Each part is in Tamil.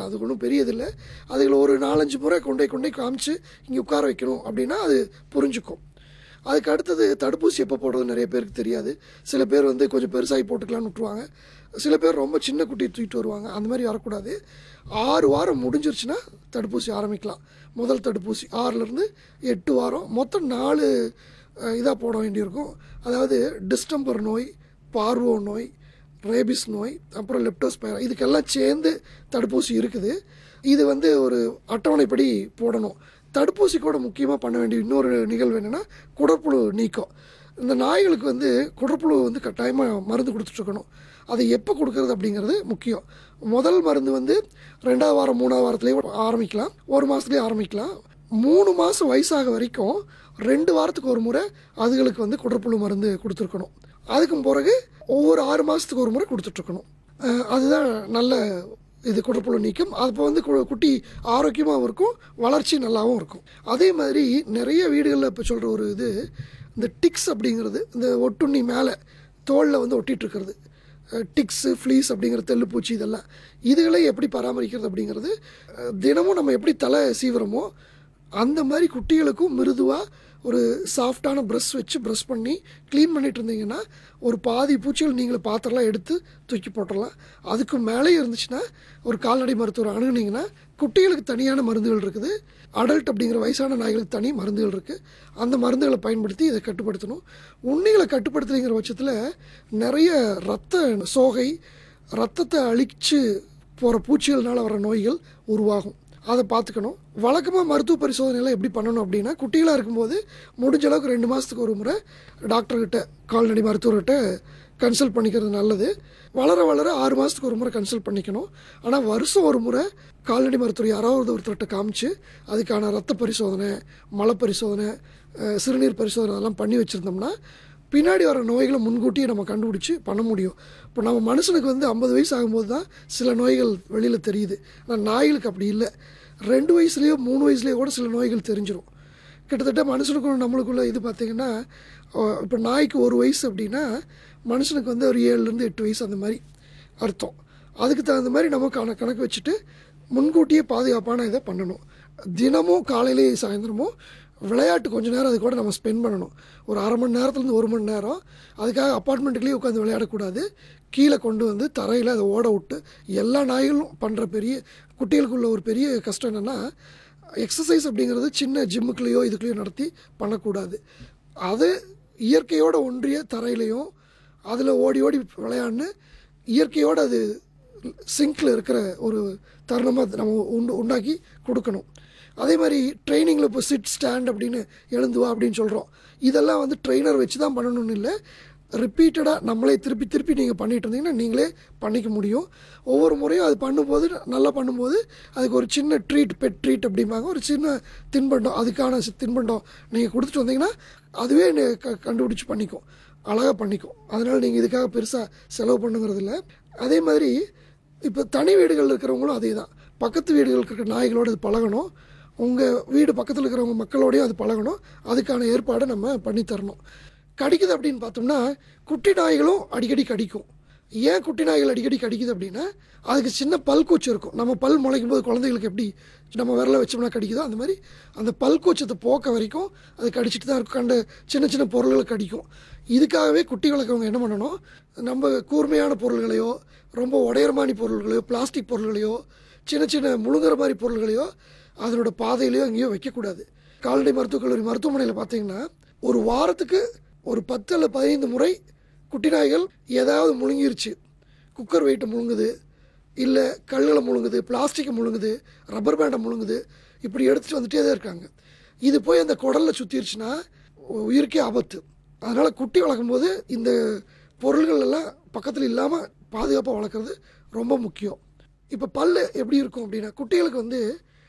அது ஒன்றும் பெரியதில்லை அதுகளை ஒரு நாலஞ்சு முறை கொண்டு போய் கொண்டு போய் காமிச்சு இங்கே உட்கார வைக்கணும் அப்படின்னா அது புரிஞ்சுக்கும் அதுக்கு அடுத்தது தடுப்பூசி எப்போ போடுறது நிறைய பேருக்கு தெரியாது சில பேர் வந்து கொஞ்சம் பெருசாகி போட்டுக்கலாம்னு விட்ருவாங்க சில பேர் ரொம்ப சின்ன குட்டி தூக்கிட்டு வருவாங்க அந்த மாதிரி வரக்கூடாது ஆறு வாரம் முடிஞ்சிருச்சுன்னா தடுப்பூசி ஆரம்பிக்கலாம் முதல் தடுப்பூசி ஆறுலேருந்து எட்டு வாரம் மொத்தம் நாலு இதாக போட வேண்டியிருக்கும் அதாவது டிஸ்டம்பர் நோய் பார்வோ நோய் ரேபிஸ் நோய் அப்புறம் லெப்டோஸ்பைரா இதுக்கெல்லாம் சேர்ந்து தடுப்பூசி இருக்குது இது வந்து ஒரு அட்டவணைப்படி போடணும் தடுப்பூசி கூட முக்கியமாக பண்ண வேண்டிய இன்னொரு நிகழ்வு என்னென்னா குடற்புழு நீக்கம் இந்த நாய்களுக்கு வந்து குடற்புழு வந்து கட்டாயமாக மருந்து கொடுத்துட்ருக்கணும் அதை எப்போ கொடுக்கறது அப்படிங்கிறது முக்கியம் முதல் மருந்து வந்து ரெண்டாவது வாரம் மூணாவது வாரத்துலேயே ஆரம்பிக்கலாம் ஒரு மாதத்துலேயே ஆரம்பிக்கலாம் மூணு மாதம் வயசாக வரைக்கும் ரெண்டு வாரத்துக்கு ஒரு முறை அதுகளுக்கு வந்து குடற்புழு மருந்து கொடுத்துருக்கணும் அதுக்கும் பிறகு ஒவ்வொரு ஆறு மாதத்துக்கு ஒரு முறை கொடுத்துட்ருக்கணும் அஹ் அதுதான் நல்ல இது குடற்புழு நீக்கம் அப்போ வந்து கு- குட்டி ஆரோக்கியமாகவும் இருக்கும் வளர்ச்சி நல்லாவும் இருக்கும் அதே மாதிரி நிறைய வீடுகளில் இப்போ சொல்கிற ஒரு இது இந்த டிக்ஸ் அப்படிங்கிறது இந்த ஒட்டுண்ணி மேலே தோலில் வந்து ஒட்டிட்டு இருக்கிறது டிக்ஸு ஃப்ளீஸ் அப்படிங்கிற தெள்ளுப்பூச்சி இதெல்லாம் இதுகளை எப்படி பராமரிக்கிறது அப்படிங்கிறது அஹ், தினமும் நம்ம எப்படி தலை சீவுறோமோ அந்த மாதிரி குட்டிகளுக்கும் மிருதுவாக ஒரு சாஃப்டான ப்ரஷ் வச்சு ப்ரஷ் பண்ணி க்ளீன் பண்ணிட்டு இருந்தீங்கன்னா ஒரு பாதி பூச்சிகள் நீங்களே பாத்திரலாம் எடுத்து தூக்கி போட்டுடலாம் அதுக்கு மேலே இருந்துச்சுன்னா ஒரு கால்நடை மருத்துவர் அணுகுனீங்கன்னா குட்டிகளுக்கு தனியான மருந்துகள் இருக்குது அடல்ட் அப்படிங்கிற வயசான நாய்களுக்கு தனி மருந்துகள் இருக்குது அந்த மருந்துகளை பயன்படுத்தி இதை கட்டுப்படுத்தணும் உண்ணிகளை கட்டுப்படுத்துறீங்கிற பட்சத்தில் நிறைய ரத்த சோகை ரத்தத்தை அழிச்சு போகிற பூச்சிகள்னால வர நோய்கள் உருவாகும் அதை பார்த்துக்கணும் வழக்கமாக மருத்துவ பரிசோதனைலாம் எப்படி பண்ணணும் அப்படின்னா குட்டிகளாக இருக்கும்போது முடிஞ்ச அளவுக்கு ரெண்டு மாதத்துக்கு ஒரு முறை டாக்டர்கிட்ட கால்நடை மருத்துவர்கிட்ட கன்சல்ட் பண்ணிக்கிறது நல்லது வளர வளர ஆறு மாதத்துக்கு ஒரு முறை கன்சல்ட் பண்ணிக்கணும் ஆனால் வருஷம் ஒரு முறை கால்நடை மருத்துவர் யாராவது ஒருத்தர்கிட்ட காமிச்சு அதுக்கான ரத்த பரிசோதனை மலை பரிசோதனை அஹ், சிறுநீர் பரிசோதனை அதெல்லாம் பண்ணி வச்சுருந்தோம்னா பின்னாடி வர நோய்களை முன்கூட்டியே நம்ம கண்டுபிடிச்சி பண்ண முடியும் இப்போ நம்ம மனுஷனுக்கு வந்து ஐம்பது வயசு ஆகும்போது தான் சில நோய்கள் வெளியில் தெரியுது ஆனால் நாய்களுக்கு அப்படி இல்லை ரெண்டு வயசுலேயோ மூணு வயசுலேயோ கூட சில நோய்கள் தெரிஞ்சிடும் கிட்டத்தட்ட மனுஷனுக்கும் நம்மளுக்குள்ள இது பார்த்திங்கன்னா இப்போ நாய்க்கு ஒரு வயசு அப்படின்னா மனுஷனுக்கு வந்து ஒரு ஏழுலேருந்து எட்டு வயசு அந்த மாதிரி அர்த்தம் அதுக்கு தகுந்த மாதிரி நம்ம கண கணக்கு வச்சுட்டு முன்கூட்டியே பாதுகாப்பான இதை பண்ணணும் தினமும் காலையிலேயே சாயந்தரமும் விளையாட்டு கொஞ்ச நேரம் அது கூட நம்ம ஸ்பெண்ட் பண்ணணும் ஒரு அரை மணி நேரத்துலேருந்து ஒரு மணி நேரம் அதுக்காக அப்பார்ட்மெண்ட்டுலேயே உட்காந்து விளையாடக்கூடாது கீழே கொண்டு வந்து தரையில் அதை ஓட விட்டு எல்லா நாய்களும் பண்ணுற பெரிய குட்டிகளுக்குள்ள ஒரு பெரிய கஷ்டம் என்னென்னா எக்ஸசைஸ் அப்படிங்கிறது சின்ன ஜிம்முக்குள்ளேயோ இதுக்குள்ளேயோ நடத்தி பண்ணக்கூடாது அது இயற்கையோட ஒன்றிய தரையிலையும் அதில் ஓடி ஓடி விளையாடினு இயற்கையோடு அது சிங்கில் இருக்கிற ஒரு தருணமாக நம்ம உண்டு உண்டாக்கி கொடுக்கணும் அதே மாதிரி ட்ரைனிங்கில் இப்போ சிட் ஸ்டாண்ட் அப்படின்னு எழுந்து வா அப்படின்னு சொல்கிறோம் இதெல்லாம் வந்து ட்ரெயினர் வச்சு தான் பண்ணணும்னு இல்லை ரிப்பீட்டடாக நம்மளே திருப்பி திருப்பி நீங்கள் பண்ணிட்டு இருந்தீங்கன்னா நீங்களே பண்ணிக்க முடியும் ஒவ்வொரு முறையும் அது பண்ணும்போது நல்லா பண்ணும்போது அதுக்கு ஒரு சின்ன ட்ரீட் பெட் ட்ரீட் அப்படிம்பாங்க ஒரு சின்ன தின்பண்டம் அதுக்கான சி- தின்பண்டம் நீங்கள் கொடுத்துட்டு வந்தீங்கன்னா அதுவே நெ- க கண்டுபிடிச்சி பண்ணிக்கும் அழகாக பண்ணிக்கும் அதனால் நீங்கள் இதுக்காக பெருசாக செலவு பண்ணுங்கிறது இல்லை அதே மாதிரி இப்போ தனி வீடுகளில் இருக்கிறவங்களும் அதே தான் பக்கத்து வீடுகளுக்கு இருக்கிற நாய்களோடு அது பழகணும் உங்கள் வீடு பக்கத்தில் இருக்கிறவங்க மக்களோடையும் அது பழகணும் அதுக்கான ஏற்பாடை நம்ம பண்ணித் தரணும் கடிக்குது அப்படின்னு பார்த்தோம்னா குட்டி நாய்களும் அடிக்கடி கடிக்கும் ஏன் குட்டி நாய்கள் அடிக்கடி கடிக்குது அப்படின்னா அதுக்கு சின்ன பல் கூச்சம் இருக்கும் நம்ம பல் முளைக்கும் போது குழந்தைகளுக்கு எப்படி நம்ம விரல வச்சோம்னா கடிக்குதோ அந்த மாதிரி அந்த பல் கூச்சத்தை போக்க வரைக்கும் அது கடிச்சிட்டு தான் இருக்கும் கண்ட சின்ன சின்ன பொருள்களை கடிக்கும் இதுக்காகவே குட்டி வளர்க்குறவங்க என்ன பண்ணணும் நம்ம கூர்மையான பொருள்களையோ ரொம்ப உடையரமானி பொருள்களையோ பிளாஸ்டிக் பொருள்களையோ சின்ன சின்ன முழுங்குற மாதிரி பொருள்களையோ அதனோட பாதையிலையோ எங்கேயோ வைக்கக்கூடாது கால்நடை மருத்துவக் கல்லூரி மருத்துவமனையில் பார்த்தீங்கன்னா ஒரு வாரத்துக்கு ஒரு பத்து அல்ல பதினைந்து முறை குட்டி நாய்கள் ஏதாவது முழுங்கிருச்சு குக்கர் வெயிட்டை முழுங்குது இல்லை கல்லுகளை முழுங்குது பிளாஸ்டிக்கை முழுங்குது ரப்பர் பேண்டை முழுங்குது இப்படி எடுத்துகிட்டு வந்துட்டே தான் இருக்காங்க இது போய் அந்த குடலில் சுற்றிருச்சுன்னா உயிருக்கே ஆபத்து அதனால் குட்டி வளர்க்கும்போது இந்த பொருள்கள் எல்லாம் பக்கத்தில் இல்லாமல் பாதுகாப்பாக வளர்க்குறது ரொம்ப முக்கியம் இப்போ பல் எப்படி இருக்கும் அப்படின்னா குட்டிகளுக்கு வந்து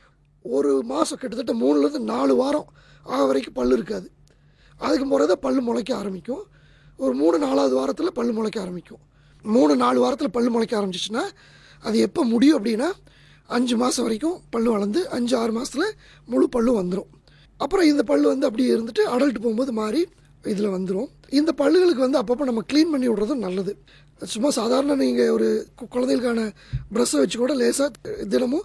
ஒரு மாதம் கிட்டத்தட்ட மூணுலேருந்து நாலு வாரம் ஆக வரைக்கும் பல் இருக்காது அதுக்கு முறை தான் பல் முளைக்க ஆரம்பிக்கும் ஒரு மூணு நாலாவது வாரத்தில் பல் முளைக்க ஆரம்பிக்கும் மூணு நாலு வாரத்தில் பல் முளைக்க ஆரம்பிச்சிச்சுன்னா அது எப்போ முடியும் அப்படின்னா அஞ்சு மாதம் வரைக்கும் பல் வளர்ந்து அஞ்சு ஆறு மாதத்தில் முழு பல்லும் வந்துடும் அப்புறம் இந்த பல் வந்து அப்படியே இருந்துட்டு அடல்ட் போகும்போது மாறி இதில் வந்துடும் இந்த பல்லுகளுக்கு வந்து அப்பப்போ நம்ம க்ளீன் பண்ணி விடுறதும் நல்லது சும்மா சாதாரண நீங்கள் ஒரு கு- குழந்தைகளுக்கான ப்ரஷ்ஷை வச்சு கூட லேசாக தினமும்